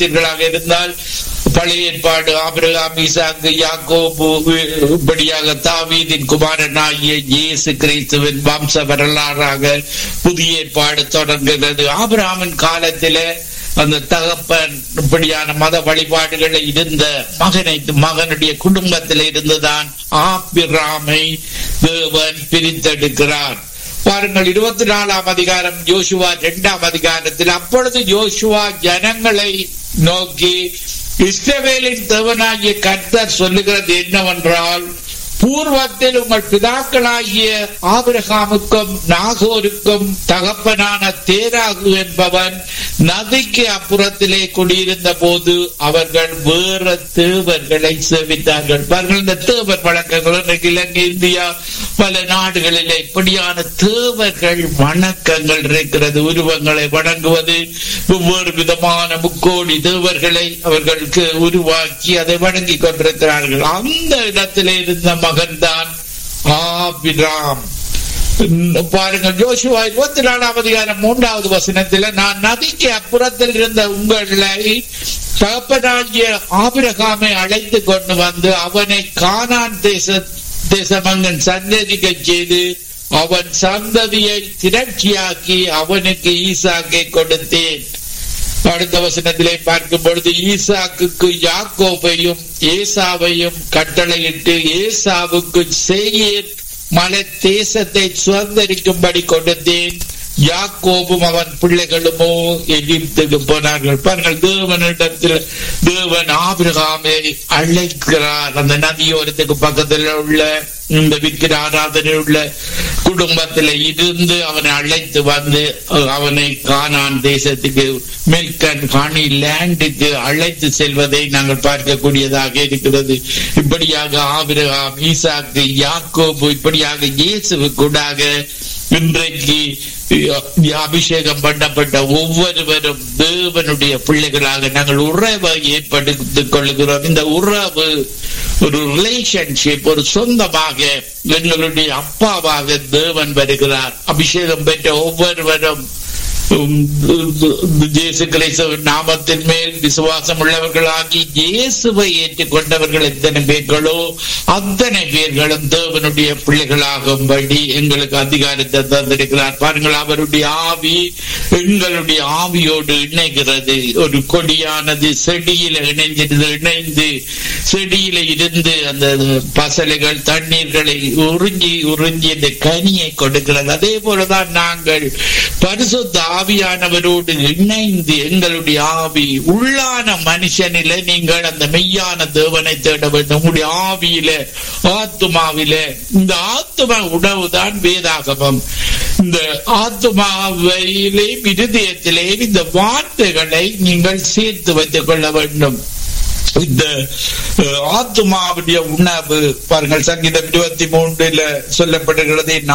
பார்த்தீர்களாக இருந்தால் பழைய ஏற்பாடு ஆபிரகாம் ஈசாக்கு யாக்கோபு இப்படியாக தாவீதின் குமாரனாகிய இயேசு கிறிஸ்துவின் வம்ச வரலாறாக புதிய ஏற்பாடு தொடர்கிறது ஆபிரகாமின் காலத்திலே அந்த தகப்பன் இப்படியான மத வழிபாடுகள் இருந்த மகனை மகனுடைய குடும்பத்தில் இருந்துதான் ஆபிராமை தேவன் பிரித்தெடுக்கிறார் பாருங்கள் இருபத்தி நாலாம் அதிகாரம் யோசுவா இரண்டாம் அதிகாரத்தில் அப்பொழுது யோசுவா ஜனங்களை நோக்கி இஸ்ரவேலின் தேவனாகிய கர்த்தர் சொல்லுகிறது என்னவென்றால் பூர்வத்தில் உங்கள் பிதாக்களாகிய ஆபிரகாமுக்கும் நாகோருக்கும் தகப்பனான தேராகு என்பவன் நதிக்கு அப்புறத்திலே குடியிருந்த போது அவர்கள் வேற தேவர்களை சேவித்தார்கள் பாருங்கள் இந்த தேவர் வழக்கங்கள் இன்றைக்கு இலங்கை இந்தியா பல நாடுகளில் இப்படியான தேவர்கள் வணக்கங்கள் இருக்கிறது உருவங்களை வணங்குவது ஒவ்வொரு விதமான முக்கோடி தேவர்களை அவர்களுக்கு உருவாக்கி அதை வணங்கி கொண்டிருக்கிறார்கள் அந்த இடத்திலே இருந்த மகன்தான் ஆபிராம் பாருங்கள் ஜோஷுவா இருபத்தி நாலாம் அதிகாரம் மூன்றாவது வசனத்தில் நான் நதிக்கு அப்புறத்தில் இருந்த உங்களை தகப்பனாகிய ஆபிரகாமை அழைத்து கொண்டு வந்து அவனை கானான் தேச தேசமங்கன் சந்ததிக்க செய்து அவன் சந்ததியை திரட்சியாக்கி அவனுக்கு ஈசாக்கை கொடுத்தேன் அடுத்த வசனத்திலே பார்க்கும் பொழுது ஈசாக்கு யாக்கோபையும் ஏசாவையும் கட்டளையிட்டு ஏசாவுக்கு செய்யேன் மலை தேசத்தை சுதந்திரிக்கும்படி கொடுத்தேன் யாக்கோபும் அவன் பிள்ளைகளுமோ எகிப்துக்கு போனார்கள் பாருங்கள் தேவனிடத்தில் தேவன் ஆபிரகாமை அழைக்கிறார் அந்த நதியோரத்துக்கு பக்கத்தில் உள்ள இந்த விக்கிர ஆராதனை உள்ள குடும்பத்தில் இருந்து அவனை அழைத்து வந்து அவனை கானான் தேசத்துக்கு மில்கன் காணி லேண்டுக்கு அழைத்து செல்வதை நாங்கள் பார்க்கக்கூடியதாக இருக்கிறது இப்படியாக ஆபிரகாம் ஈசாக்கு யாக்கோபு இப்படியாக இயேசுவு கூடாக இன்றைக்கு அபிஷேகம் பண்ணப்பட்ட ஒவ்வொருவரும் தேவனுடைய பிள்ளைகளாக நாங்கள் உறவை ஏற்படுத்திக் கொள்கிறோம் இந்த உறவு ஒரு ரிலேஷன்ஷிப் ஒரு சொந்தமாக எங்களுடைய அப்பாவாக தேவன் வருகிறார் அபிஷேகம் பெற்ற ஒவ்வொருவரும் இயேசு கிறிஸ்தவ நாமத்தின் மேல் விசுவாசம் உள்ளவர்களாகி இயேசுவை ஏற்றுக்கொண்டவர்கள் எத்தனை பேர்களோ அத்தனை பேர்களும் தேவனுடைய பிள்ளைகளாகும்படி எங்களுக்கு அதிகாரத்தை தந்திருக்கிறார் பாருங்கள் அவருடைய ஆவி எங்களுடைய ஆவியோடு இணைகிறது ஒரு கொடியானது செடியில இணைஞ்சிருந்து இணைந்து செடியில இருந்து அந்த பசலைகள் தண்ணீர்களை உறிஞ்சி உறிஞ்சி இந்த கனியை கொடுக்கிறது அதே போலதான் நாங்கள் பரிசுத்த ஆவியானவரோடு இணைந்து எங்களுடைய ஆவி உள்ளான மனுஷனில நீங்கள் அந்த மெய்யான தேவனை தேட வேண்டும் உங்களுடைய ஆவியில ஆத்துமாவில இந்த ஆத்தும உணவுதான் வேதாகமம் இந்த ஆத்துமாவிலே இருதயத்திலே இந்த வார்த்தைகளை நீங்கள் சேர்த்து வைத்துக் கொள்ள வேண்டும் இந்த ஆத்துமாவுடைய உணவு பாருங்கள் சங்கீதம் இருபத்தி மூன்றுல சொல்லப்படுகிறது